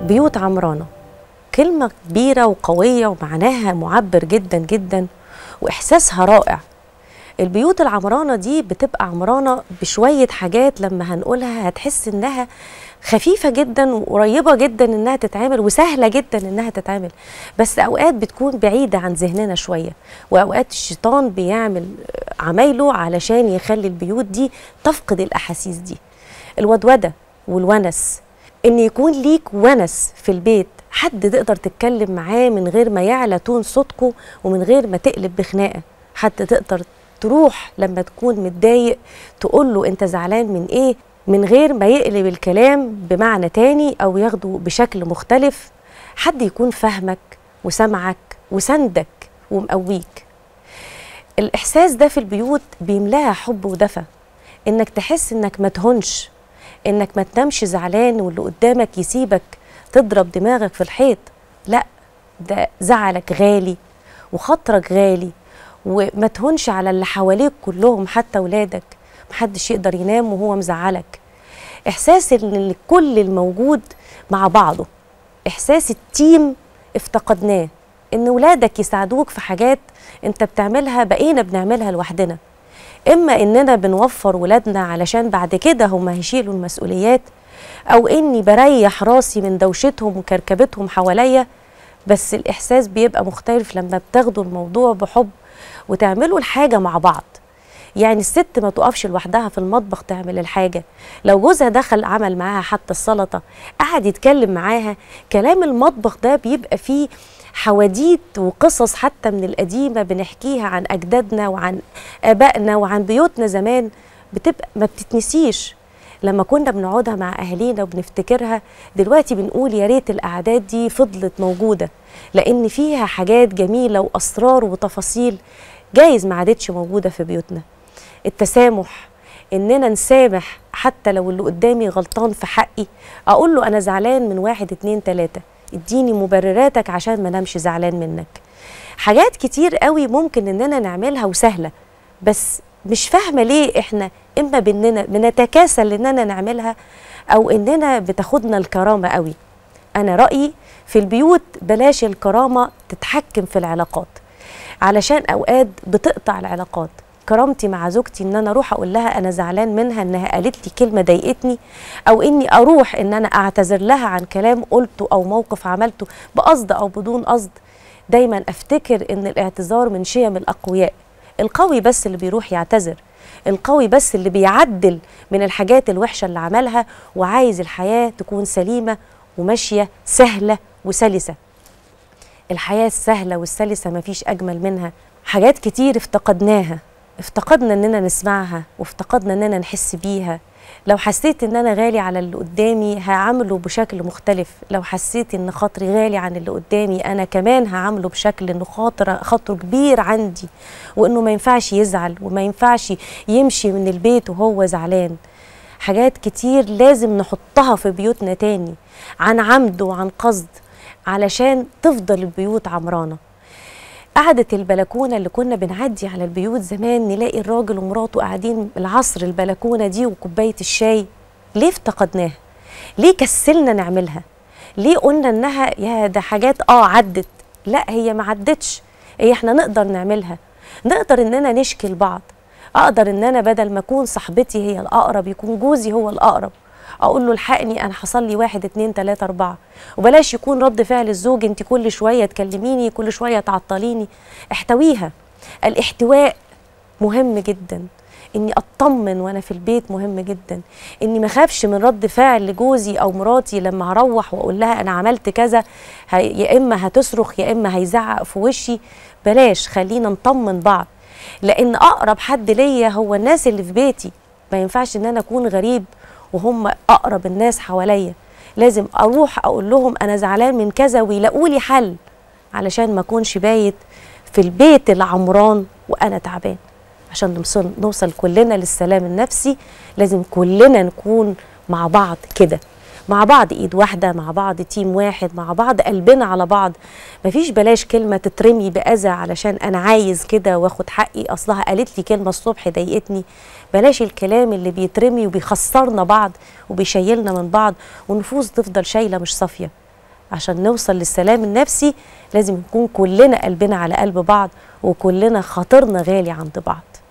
بيوت عمرانة كلمة كبيرة وقوية ومعناها معبر جدا جدا وإحساسها رائع البيوت العمرانة دي بتبقى عمرانة بشوية حاجات لما هنقولها هتحس إنها خفيفة جدا وقريبة جدا إنها تتعمل وسهلة جدا إنها تتعمل بس أوقات بتكون بعيدة عن ذهننا شوية وأوقات الشيطان بيعمل عمايله علشان يخلي البيوت دي تفقد الأحاسيس دي الودودة والونس ان يكون ليك ونس في البيت حد تقدر تتكلم معاه من غير ما يعلى تون صوتكم ومن غير ما تقلب بخناقه حد تقدر تروح لما تكون متضايق تقول له انت زعلان من ايه من غير ما يقلب الكلام بمعنى تاني او ياخده بشكل مختلف حد يكون فاهمك وسمعك وسندك ومقويك الاحساس ده في البيوت بيملاها حب ودفى انك تحس انك ما تهونش انك ما تنامش زعلان واللي قدامك يسيبك تضرب دماغك في الحيط لا ده زعلك غالي وخاطرك غالي وما تهونش على اللي حواليك كلهم حتى ولادك محدش يقدر ينام وهو مزعلك احساس ان الكل الموجود مع بعضه احساس التيم افتقدناه ان ولادك يساعدوك في حاجات انت بتعملها بقينا بنعملها لوحدنا اما اننا بنوفر ولادنا علشان بعد كده هم هيشيلوا المسؤوليات او اني بريح راسي من دوشتهم وكركبتهم حواليا بس الاحساس بيبقى مختلف لما بتاخدوا الموضوع بحب وتعملوا الحاجه مع بعض يعني الست ما تقفش لوحدها في المطبخ تعمل الحاجه لو جوزها دخل عمل معاها حتى السلطه قعد يتكلم معاها كلام المطبخ ده بيبقى فيه حواديت وقصص حتى من القديمه بنحكيها عن اجدادنا وعن ابائنا وعن بيوتنا زمان بتبقى ما بتتنسيش لما كنا بنقعدها مع اهالينا وبنفتكرها دلوقتي بنقول يا ريت الاعداد دي فضلت موجوده لان فيها حاجات جميله واسرار وتفاصيل جايز ما عادتش موجوده في بيوتنا التسامح اننا نسامح حتى لو اللي قدامي غلطان في حقي اقول له انا زعلان من واحد اتنين تلاته اديني مبرراتك عشان ما نمشي زعلان منك حاجات كتير قوي ممكن اننا نعملها وسهله بس مش فاهمه ليه احنا اما باننا بنتكاسل اننا نعملها او اننا بتاخدنا الكرامه قوي انا رايي في البيوت بلاش الكرامه تتحكم في العلاقات علشان اوقات بتقطع العلاقات كرامتي مع زوجتي ان انا اروح اقول لها انا زعلان منها انها قالت لي كلمه ضايقتني او اني اروح ان انا اعتذر لها عن كلام قلته او موقف عملته بقصد او بدون قصد دايما افتكر ان الاعتذار من شيم الاقوياء القوي بس اللي بيروح يعتذر القوي بس اللي بيعدل من الحاجات الوحشه اللي عملها وعايز الحياه تكون سليمه وماشيه سهله وسلسه الحياه السهله والسلسه مفيش اجمل منها حاجات كتير افتقدناها افتقدنا اننا نسمعها وافتقدنا اننا نحس بيها لو حسيت ان انا غالي على اللي قدامي هعامله بشكل مختلف لو حسيت ان خاطري غالي عن اللي قدامي انا كمان هعامله بشكل انه خاطر خاطره كبير عندي وانه ما ينفعش يزعل وما ينفعش يمشي من البيت وهو زعلان حاجات كتير لازم نحطها في بيوتنا تاني عن عمد وعن قصد علشان تفضل البيوت عمرانه قعدة البلكونة اللي كنا بنعدي على البيوت زمان نلاقي الراجل ومراته قاعدين العصر البلكونة دي وكوباية الشاي ليه افتقدناها؟ ليه كسلنا نعملها؟ ليه قلنا انها يا ده حاجات اه عدت لا هي ما عدتش هي احنا نقدر نعملها نقدر اننا نشكي لبعض اقدر ان انا بدل ما اكون صاحبتي هي الاقرب يكون جوزي هو الاقرب اقول له الحقني انا حصل لي واحد اتنين تلاته اربعه وبلاش يكون رد فعل الزوج انت كل شويه تكلميني كل شويه تعطليني احتويها الاحتواء مهم جدا اني اطمن وانا في البيت مهم جدا اني ما اخافش من رد فعل جوزي او مراتي لما هروح واقول لها انا عملت كذا يا اما هتصرخ يا اما هيزعق في وشي بلاش خلينا نطمن بعض لان اقرب حد ليا هو الناس اللي في بيتي ما ينفعش ان انا اكون غريب وهم اقرب الناس حواليا لازم اروح اقول لهم انا زعلان من كذا ويلاقوا لي حل علشان ما اكونش بايت في البيت العمران وانا تعبان عشان نوصل, نوصل كلنا للسلام النفسي لازم كلنا نكون مع بعض كده مع بعض ايد واحده مع بعض تيم واحد مع بعض قلبنا على بعض مفيش بلاش كلمه تترمي باذى علشان انا عايز كده واخد حقي اصلها قالت لي كلمه الصبح ضايقتني بلاش الكلام اللي بيترمي وبيخسرنا بعض وبيشيلنا من بعض والنفوس تفضل شايله مش صافيه عشان نوصل للسلام النفسي لازم نكون كلنا قلبنا على قلب بعض وكلنا خاطرنا غالي عند بعض